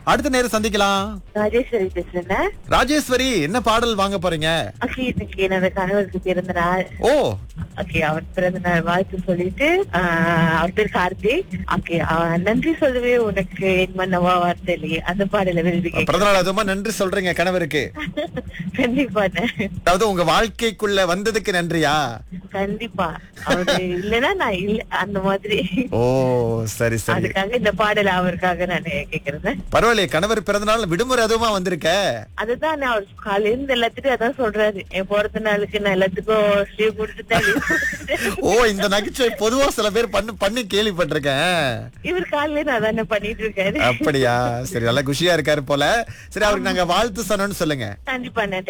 அடுத்த நேரம் சந்திக்கலாம் ராஜேஸ்வரி பேசுறேன் ராஜேஸ்வரி என்ன பாடல் வாங்க போறீங்க ஓகே இன்னைக்கு என்னோட கணவருக்கு பிறந்த நாள் ஓ ஓகே அவர் பிறந்த நாள் வாழ்த்து சொல்லிட்டு ஆஹ், அவர் பேர் கார்த்திக் ஓகே நன்றி சொல்லவே உனக்கு என் மன்னவா வார்த்தை இல்லையே அந்த பாடல விரும்பி கேட்க பிறந்தநாள் அதுமா நன்றி சொல்றீங்க கணவருக்கு கண்டிப்பா அதாவது உங்க வாழ்க்கைக்குள்ள வந்ததுக்கு நன்றியா கண்டிப்பா அவரு இல்லைன்னா நான் இல்ல அந்த மாதிரி ஓ சரி சரி அதுக்காக இந்த பாடல அவருக்காக நான் கேக்குறேன் பரவாயில்லையே கணவர் பிறந்தநாள் விடுமுறை அதுவுமா வந்திருக்க அதுதான் நான் அவர் காலையில இருந்து எல்லாத்துக்கும் அதான் சொல்றாரு என் பிறந்த நாளுக்கு நான் எல்லாத்துக்கும் லீவ் கொடுத்துட்டேன் leave கொடுத்துட்டேன். ஓ இந்த நகைச்சுவை பொதுவா சில பேர் பண்ணி பண்ணி கேள்விப்பட்டிருக்கேன் இவர் காலையில நான் தானே பண்ணிட்டு இருக்காரு அப்படியா சரி நல்லா குஷியா இருக்காரு போல சரி அவருக்கு நாங்க வாழ்த்து சொன்னோம்னு சொல்லுங்க கண்டிப்பா நான்